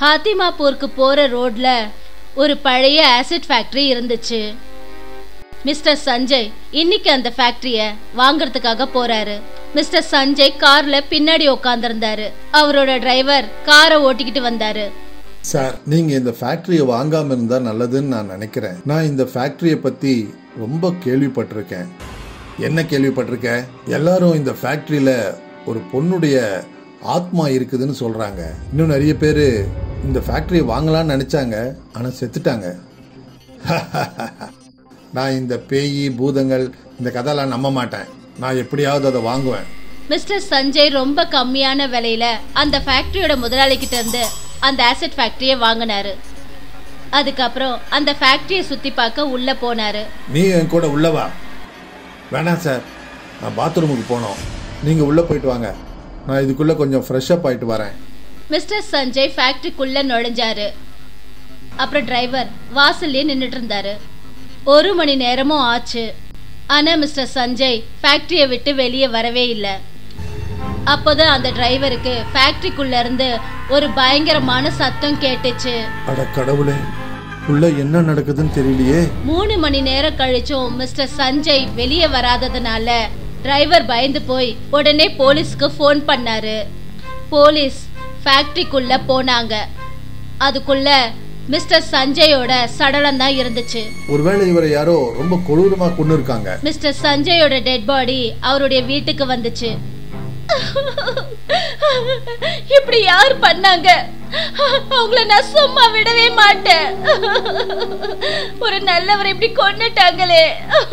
ஹாத்திமாப்பூருக்கு போற ரோட்ல ஒரு பழைய ஆசிட் ஃபேக்டரி இருந்துச்சு மிஸ்டர் சஞ்சய் இன்னைக்கு அந்த ஃபேக்டரிய வாங்குறதுக்காக போறாரு மிஸ்டர் சஞ்சய் கார்ல பின்னாடி உட்காந்துருந்தாரு அவரோட டிரைவர் காரை ஓட்டிக்கிட்டு வந்தாரு சார் நீங்க இந்த ஃபேக்டரியை வாங்காம இருந்தா நல்லதுன்னு நான் நினைக்கிறேன் நான் இந்த ஃபேக்டரியை பத்தி ரொம்ப கேள்விப்பட்டிருக்கேன் என்ன கேள்விப்பட்டிருக்க எல்லாரும் இந்த ஃபேக்டரியில ஒரு பொண்ணுடைய ஆத்மா இருக்குதுன்னு சொல்றாங்க இன்னும் நிறைய பேர் இந்த ஃபேக்டரியை வாங்கலாம்னு நினைச்சாங்க ஆனா செத்துட்டாங்க நான் இந்த பேயி பூதங்கள் இந்த கதையெல்லாம் நம்ப மாட்டேன் நான் எப்படியாவது அதை வாங்குவேன் மிஸ்டர் சஞ்சய் ரொம்ப கம்மியான விலையில அந்த ஃபேக்டரியோட முதலாளி கிட்ட இருந்து அந்த ஆசிட் ஃபேக்டரியை வாங்கினாரு அதுக்கப்புறம் அந்த ஃபேக்டரியை சுத்தி பார்க்க உள்ள போனாரு நீ என் கூட உள்ள வா வேணாம் சார் நான் பாத்ரூமுக்கு போனோம் நீங்கள் உள்ளே போயிட்டு வாங்க நான் இதுக்குள்ளே கொஞ்சம் ஃப்ரெஷ்அப் ஆயிட்டு வரேன் மிஸ்டர் சஞ்சய் ஃபேக்டரிக்குள்ள நுழைஞ்சாரு அப்புறம் டிரைவர் வாசல்லே நின்னுட்டு இருந்தாரு ஒரு மணி நேரமும் ஆச்சு ஆனா மிஸ்டர் சஞ்சய் ஃபேக்டரியை விட்டு வெளியே வரவே இல்லை அப்போதான் அந்த டிரைவருக்கு ஃபேக்டரிக்குள்ள இருந்து ஒரு பயங்கரமான சத்தம் கேட்டுச்சு அட கடவுளே உள்ள என்ன நடக்குதுன்னு தெரியலையே மூணு மணி நேரம் கழிச்சும் மிஸ்டர் சஞ்சய் வெளியே வராததுனால டிரைவர் பயந்து போய் உடனே போலீஸ்க்கு ஃபோன் பண்ணாரு போலீஸ் ஃபேக்டரிக்குள்ள போனாங்க அதுக்குள்ள மிஸ்டர் சஞ்சயோட சடலம் தான் இருந்துச்சு ஒருவேளை இவரை யாரோ ரொம்ப கொடூரமா கொண்டு இருக்காங்க மிஸ்டர் சஞ்சயோட டெட் பாடி அவருடைய வீட்டுக்கு வந்துச்சு இப்படி யார் பண்ணாங்க அவங்கள நான் சும்மா விடவே மாட்டேன் ஒரு நல்லவரை இப்படி கொன்னுட்டாங்களே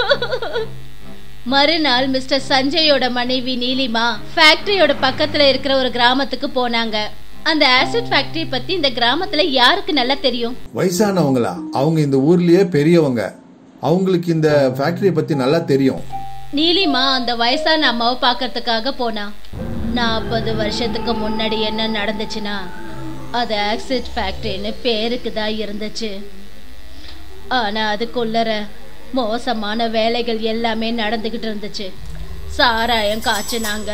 மறுநாள் மிஸ்டர் சஞ்சயோட மனைவி நீலிமா ஃபேக்டரியோட பக்கத்துல இருக்கிற ஒரு கிராமத்துக்கு போனாங்க அந்த ஆசிட் ஃபேக்டரி பத்தி இந்த கிராமத்துல யாருக்கு நல்லா தெரியும் வயசானவங்களா அவங்க இந்த ஊர்லயே பெரியவங்க அவங்களுக்கு இந்த ஃபேக்டரியை பத்தி நல்லா தெரியும் நீலிமா அந்த வயசான அம்மாவை பார்க்கறதுக்காக போனா நாற்பது வருஷத்துக்கு முன்னாடி என்ன நடந்துச்சுன்னா அது ஆக்சிட் ஃபேக்டரின்னு பேருக்கு தான் இருந்துச்சு ஆனா அதுக்குள்ளர மோசமான வேலைகள் எல்லாமே நடந்துகிட்டு இருந்துச்சு சாராயம் காய்ச்சினாங்க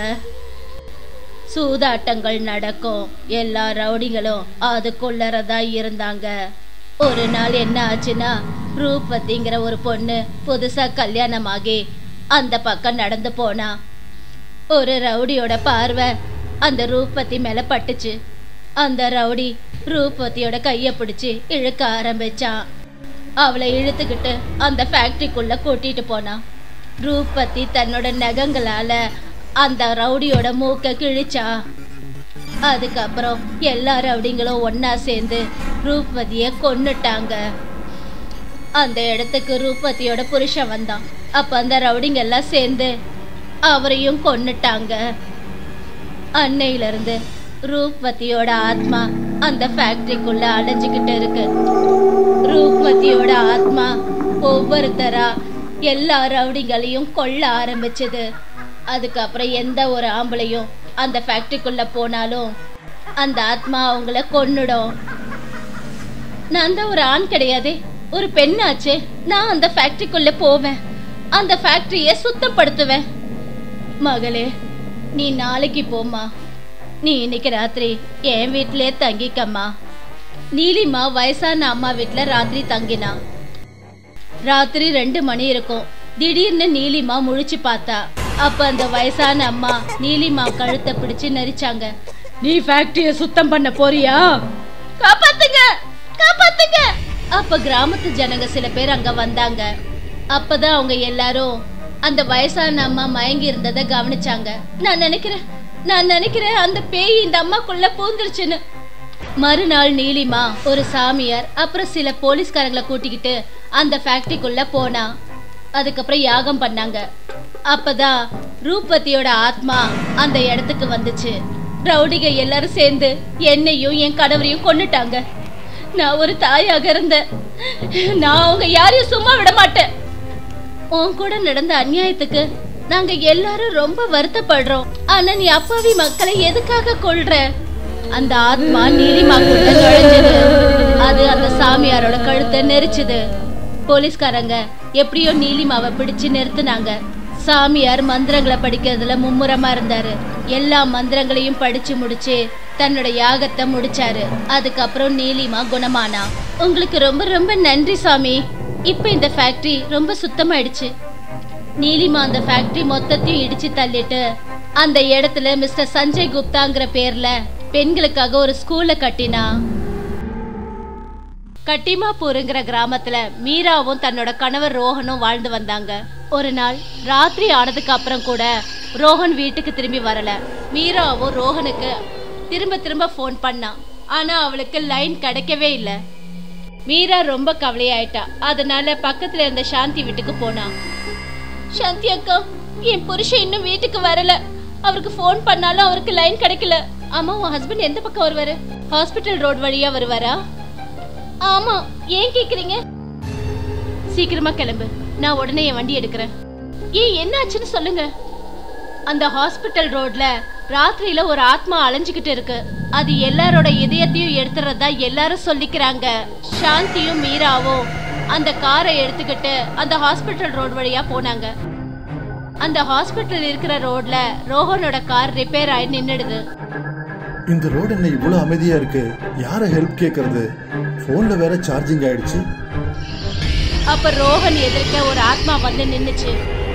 சூதாட்டங்கள் நடக்கும் எல்லா ரவுடிகளும் அதுக்குள்ளர தான் இருந்தாங்க ஒரு நாள் என்ன ஆச்சுன்னா ரூபதிங்கிற ஒரு பொண்ணு புதுசா கல்யாணமாகி அந்த பக்கம் நடந்து போனா ஒரு ரவுடியோட பார்வை அந்த ரூபதி மேல பட்டுச்சு அந்த ரவுடி ரூபதியோட கைய பிடிச்சு இழுக்க ஆரம்பிச்சான் அவளை இழுத்துக்கிட்டு அந்த ஃபேக்டரிக்குள்ள கூட்டிட்டு போனான் ரூபதி தன்னோட நகங்களால அந்த ரவுடியோட மூக்க கிழிச்சா அதுக்கப்புறம் எல்லா ரவுடிங்களும் ஒண்ணா சேர்ந்து ரூபதிய கொன்னுட்டாங்க அந்த இடத்துக்கு ரூபதியோட புருஷன் வந்தான் அப்ப அந்த ரவுடிங்க எல்லாம் சேர்ந்து அவரையும் கொன்னுட்டாங்க அன்னையில இருந்து ரூபதியோட ஆத்மா அந்த ஃபேக்டரிக்குள்ள அலைஞ்சுக்கிட்டு இருக்கு ரூபதியோட ஆத்மா ஒவ்வொருத்தரா எல்லா ரவுடிங்களையும் கொல்ல ஆரம்பிச்சது அதுக்கப்புறம் எந்த ஒரு ஆம்பளையும் அந்த ஃபேக்டரிக்குள்ள போனாலும் அந்த ஆத்மா அவங்கள கொன்னுடும் நான் தான் ஒரு ஆண் கிடையாதே ஒரு பெண்ணாச்சே நான் அந்த ஃபேக்டரிக்குள்ள போவேன் அந்த ஃபேக்டரியை சுத்தப்படுத்துவேன் மகளே நீ நாளைக்கு போம்மா நீ இன்னைக்கு ராத்திரி என் வீட்டிலே தங்கிக்கம்மா நீலிமா வயசான அம்மா வீட்டில் ராத்திரி தங்கினா ராத்திரி ரெண்டு மணி இருக்கும் திடீர்னு நீலிமா முழிச்சு பார்த்தா அப்ப அந்த வயசான அம்மா நீலிமா கழுத்தை பிடிச்சு நெரிச்சாங்க நீ ஃபேக்டரிய சுத்தம் பண்ண போறியா காப்பாத்துங்க காப்பாத்துங்க அப்ப கிராமத்து ஜனங்க சில பேர் அங்க வந்தாங்க அப்பதான் அவங்க எல்லாரும் அந்த வயசான அம்மா மயங்கி இருந்ததை கவனிச்சாங்க நான் நினைக்கிறேன் நான் நினைக்கிறேன் அந்த பேய் இந்த அம்மாக்குள்ள பூந்துருச்சுன்னு மறுநாள் நீலிமா ஒரு சாமியார் அப்புறம் சில போலீஸ்காரங்களை கூட்டிக்கிட்டு அந்த ஃபேக்டரிக்குள்ள போனா அதுக்கப்புறம் யாகம் பண்ணாங்க அப்பதான் ரூபதியோட ஆத்மா அந்த இடத்துக்கு வந்துச்சு ரவுடிக எல்லாரும் சேர்ந்து என்னையும் என் கணவரையும் கொன்னுட்டாங்க நான் ஒரு தாயாக இருந்தேன் நான் அவங்க யாரையும் சும்மா விட மாட்டேன் உன் கூட நடந்த அநியாயத்துக்கு நாங்க எல்லாரும் ரொம்ப வருத்தப்படுறோம் ஆனா நீ அப்பாவி மக்களை எதுக்காக கொல்ற அந்த ஆத்மா நீலிமாக்குள்ள நுழைஞ்சது அது அந்த சாமியாரோட கழுத்தை நெரிச்சுது போலீஸ்காரங்க எப்படியோ நீலிமாவை பிடிச்சு நிறுத்துனாங்க சாமியார் மந்திரங்களை படிக்கிறதுல மும்முரமா இருந்தாரு எல்லா மந்திரங்களையும் படிச்சு முடிச்சு தன்னோட யாகத்தை முடிச்சாரு அதுக்கப்புறம் நீலிமா குணமானா உங்களுக்கு ரொம்ப ரொம்ப நன்றி சாமி இப்ப இந்த ஃபேக்டரி ரொம்ப சுத்தமாயிடுச்சு நீலிமா அந்த ஃபேக்டரி மொத்தத்தையும் இடிச்சு தள்ளிட்டு அந்த இடத்துல மிஸ்டர் சஞ்சய் குப்தாங்கிற பேர்ல பெண்களுக்காக ஒரு ஸ்கூல்ல கட்டினா கட்டிமாப்பூருங்கிற கிராமத்துல மீராவும் தன்னோட கணவர் ரோஹனும் வாழ்ந்து வந்தாங்க ஒரு நாள் ராத்திரி ஆனதுக்கு அப்புறம் கூட ரோஹன் வீட்டுக்கு திரும்பி வரல மீராவும் ரோஹனுக்கு திரும்ப திரும்ப ஃபோன் பண்ணா ஆனா அவளுக்கு லைன் கிடைக்கவே இல்லை மீரா ரொம்ப கவலையாயிட்டா அதனால பக்கத்துல இருந்த சாந்தி வீட்டுக்கு போனா சாந்தி அக்கா என் புருஷன் இன்னும் வீட்டுக்கு வரல அவருக்கு ஃபோன் பண்ணாலும் அவருக்கு லைன் கிடைக்கல ஆமா உன் ஹஸ்பண்ட் எந்த பக்கம் வருவாரு ஹாஸ்பிட்டல் ரோட் வழியா வருவாரா ஆமா ஏன் கேக்குறீங்க சீக்கிரமா கிளம்பு நான் உடனே என் வண்டி எடுக்கிறேன் ஏன் என்னாச்சுன்னு சொல்லுங்க அந்த ஹாஸ்பிட்டல் ரோட்ல ராத்திரியில ஒரு ஆத்மா அலைஞ்சுக்கிட்டு இருக்கு அது எல்லாரோட இதயத்தையும் எடுத்துறதா எல்லாரும் சொல்லிக்கிறாங்க சாந்தியும் மீராவும் அந்த காரை எடுத்துக்கிட்டு அந்த ஹாஸ்பிட்டல் ரோட் வழியா போனாங்க அந்த ஹாஸ்பிட்டல் இருக்கிற ரோட்ல ரோஹனோட கார் ரிப்பேர் ஆகி நின்னுடுது இந்த ரோடு என்ன இவ்வளவு அமைதியா இருக்கு யார ஹெல்ப் கேக்குறது போன்ல வேற சார்ஜிங் ஆயிடுச்சு அப்ப ரோஹன் எதிர்க்க ஒரு ஆத்மா வந்து நின்னுச்சு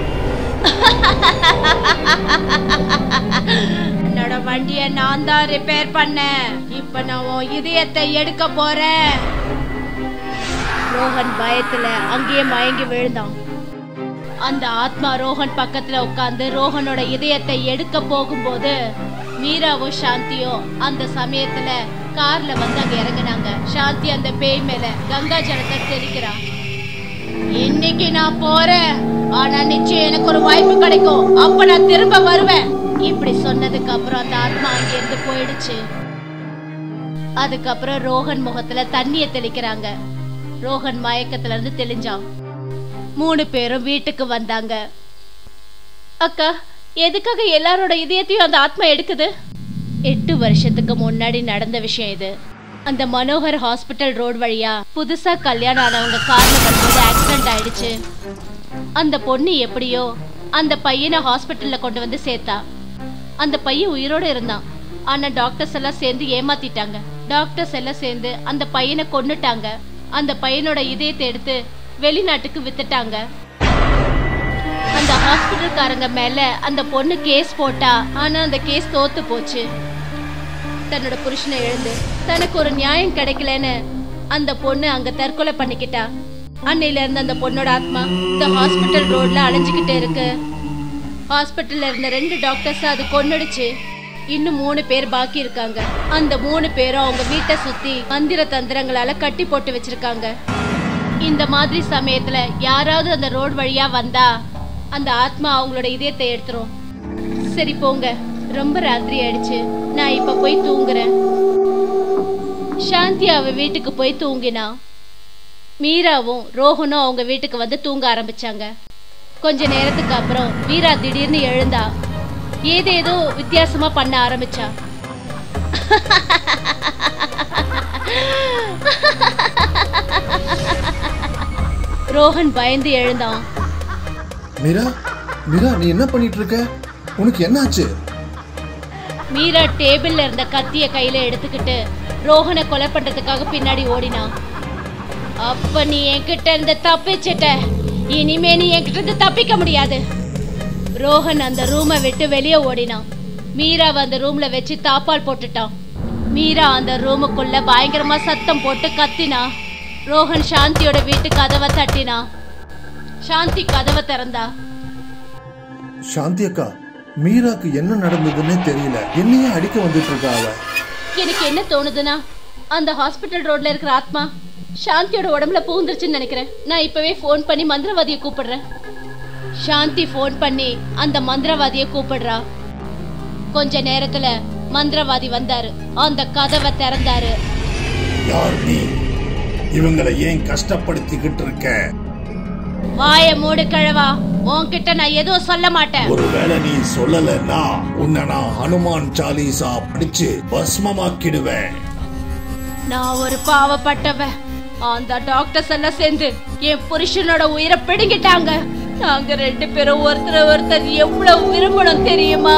என்னோட வண்டிய நான் தான் ரிப்பேர் பண்ணேன் இப்ப நான் உன் இதயத்தை எடுக்க போறேன் ரோஹன் பயத்துல அங்கேயே மயங்கி விழுந்தான் அந்த ஆத்மா ரோஹன் பக்கத்துல உட்கார்ந்து ரோஹனோட இதயத்தை எடுக்க போகும்போது மீராவும் சாந்தியும் அந்த சமயத்துல கார்ல வந்து அங்க இறங்குனாங்க சாந்தி அந்த பேய் மேல கங்கா ஜலத்தை தெளிக்கிறான் இன்னைக்கு நான் போறேன் ஆனா நிச்சயம் எனக்கு ஒரு வாய்ப்பு கிடைக்கும் அப்ப நான் திரும்ப வருவேன் இப்படி சொன்னதுக்கு அப்புறம் அந்த ஆத்மா அங்க இருந்து போயிடுச்சு அதுக்கப்புறம் ரோஹன் முகத்துல தண்ணிய தெளிக்கிறாங்க ரோஹன் மயக்கத்துல இருந்து தெளிஞ்சான் மூணு பேரும் வீட்டுக்கு வந்தாங்க அக்கா எதுக்காக எல்லாரோட இதயத்தையும் அந்த ஆத்மா எடுக்குது எட்டு வருஷத்துக்கு முன்னாடி நடந்த விஷயம் இது அந்த மனோகர் ஹாஸ்பிட்டல் ரோட் வழியா புதுசா கல்யாணம் ஆனவங்க கார்ல வரும்போது ஆக்சிடென்ட் ஆயிடுச்சு அந்த பொண்ணு எப்படியோ அந்த பையனை ஹாஸ்பிட்டல்ல கொண்டு வந்து சேர்த்தா அந்த பையன் உயிரோட இருந்தான் ஆனா டாக்டர்ஸ் எல்லாம் சேர்ந்து ஏமாத்திட்டாங்க டாக்டர்ஸ் எல்லாம் சேர்ந்து அந்த பையனை கொன்னுட்டாங்க அந்த பையனோட இதயத்தை எடுத்து வெளிநாட்டுக்கு வித்துட்டாங்க அந்த ஹாஸ்பிட்டல்காரங்க மேல அந்த பொண்ணு கேஸ் போட்டா ஆனா அந்த கேஸ் தோத்து போச்சு தன்னோட புருஷனை எழுந்து தனக்கு ஒரு நியாயம் கிடைக்கலன்னு அந்த பொண்ணு அங்க தற்கொலை பண்ணிக்கிட்டா அன்னையில இருந்து அந்த பொண்ணோட ஆத்மா இந்த ஹாஸ்பிட்டல் ரோட்ல அலைஞ்சுக்கிட்டே இருக்கு ஹாஸ்பிட்டல்ல இருந்த ரெண்டு டாக்டர்ஸ் அது கொன்னுடுச்சு இன்னும் மூணு பேர் பாக்கி இருக்காங்க அந்த மூணு பேரும் அவங்க வீட்டை சுத்தி மந்திர தந்திரங்களால கட்டி போட்டு வச்சிருக்காங்க இந்த மாதிரி சமயத்துல யாராவது அந்த ரோட் வழியா வந்தா அந்த ஆத்மா அவங்களோட இதயத்தை எடுத்துரும் சரி போங்க ரொம்ப ராத்திரி ஆயிடுச்சு நான் இப்ப போய் தூங்குறேன் சாந்தி அவ வீட்டுக்கு போய் தூங்கினா மீராவும் ரோஹனும் அவங்க வீட்டுக்கு வந்து தூங்க ஆரம்பிச்சாங்க கொஞ்ச நேரத்துக்கு அப்புறம் மீரா திடீர்னு எழுந்தா ஏதேதோ வித்தியாசமா பண்ண ஆரம்பிச்சா ரோஹன் பயந்து எழுந்தான் மீரா மீரா நீ என்ன பண்ணிட்டு இருக்க உனக்கு என்னாச்சு மீரா டேபிள்ல இருந்த கத்திய கையில எடுத்துக்கிட்டு ரோஹனை கொலை பண்றதுக்காக பின்னாடி ஓடினான் அப்ப நீ என்கிட்ட இருந்து தப்பிச்சிட்ட இனிமே நீ என்கிட்ட இருந்து தப்பிக்க முடியாது ரோஹன் அந்த ரூமை விட்டு வெளியே ஓடினான் மீரா அந்த ரூம்ல வச்சு தாப்பால் போட்டுட்டான் மீரா அந்த ரூமுக்குள்ள பயங்கரமா சத்தம் போட்டு கத்தினா ரோஹன் சாந்தியோட வீட்டு கதவை தட்டினா சாந்தி கதவை திறந்தா சாந்தி அக்கா மீராக்கு என்ன நடந்ததுன்னே தெரியல என்னையே அடிக்க வந்துட்டு இருக்கா அவ எனக்கு என்ன தோணுதுன்னா அந்த ஹாஸ்பிட்டல் ரோட்ல இருக்கிற ஆத்மா சாந்தியோட உடம்புல பூந்துருச்சுன்னு நினைக்கிறேன் நான் இப்பவே ஃபோன் பண்ணி மந்திரவாதியை கூப்பிடுறேன் சாந்தி ஃபோன் பண்ணி அந்த மந்திரவாதியை கூப்பிடுறா கொஞ்ச நேரத்துல மந்திரவாதி வந்தாரு அந்த கதவை திறந்தாரு யார் நீ இவங்களை ஏன் கஷ்டப்படுத்திக்கிட்டு இருக்க வாய மூடு கிழவா உன்கிட்ட நான் எதுவும் சொல்ல மாட்டேன் ஒருவேளை நீ சொல்லலன்னா உன்னை நான் ஹனுமான் சாலிசா படிச்சு பஸ்மமாக்கிடுவேன் நான் ஒரு பாவப்பட்டவ அந்த டாக்டர்ஸ் எல்லாம் சேர்ந்து என் புருஷனோட உயிரை பிடுங்கிட்டாங்க நாங்க ரெண்டு பேரும் ஒருத்தர் ஒருத்தர் எவ்வளவு விரும்பணும் தெரியுமா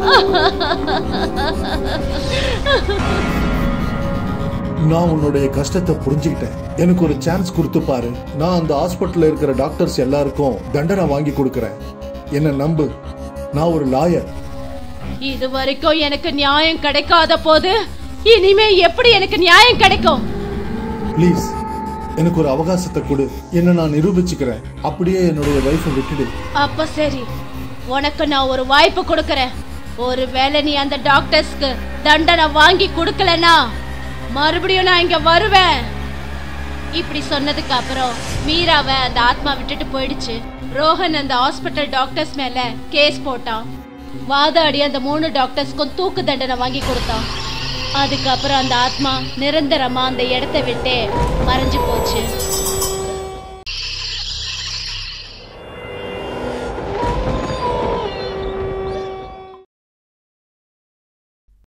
நான் உன்னுடைய கஷ்டத்தை புரிஞ்சுக்கிட்டேன் எனக்கு ஒரு சான்ஸ் கொடுத்து பாரு நான் அந்த ஹாஸ்பிட்டல்ல இருக்கிற டாக்டர்ஸ் எல்லாருக்கும் தண்டனை வாங்கி கொடுக்கறேன் என்ன நம்பு நான் ஒரு லாயர் இது வரைக்கும் எனக்கு நியாயம் கிடைக்காத போது இனிமே எப்படி எனக்கு நியாயம் கிடைக்கும் ப்ளீஸ் எனக்கு ஒரு அவகாசத்தை கொடு என்ன நான் நிரூபிச்சுக்கிறேன் அப்படியே என்னுடைய வைஃபை விட்டுடு அப்ப சரி உனக்கு நான் ஒரு வாய்ப்பு கொடுக்கறேன் ஒருவேளை நீ அந்த டாக்டர்ஸ்க்கு தண்டனை வாங்கி கொடுக்கலனா மறுபடியும் நான் இங்க வருவேன் இப்படி சொன்னதுக்கு அப்புறம் மீராவை அந்த ஆத்மா விட்டுட்டு போயிடுச்சு ரோஹன் அந்த ஹாஸ்பிட்டல் டாக்டர்ஸ் மேல கேஸ் போட்டான் வாதாடி அந்த மூணு டாக்டர்ஸ்க்கும் தூக்கு தண்டனை வாங்கி கொடுத்தான் அதுக்கப்புறம் அந்த ஆத்மா நிரந்தரமா அந்த இடத்த விட்டு மறைஞ்சு போச்சு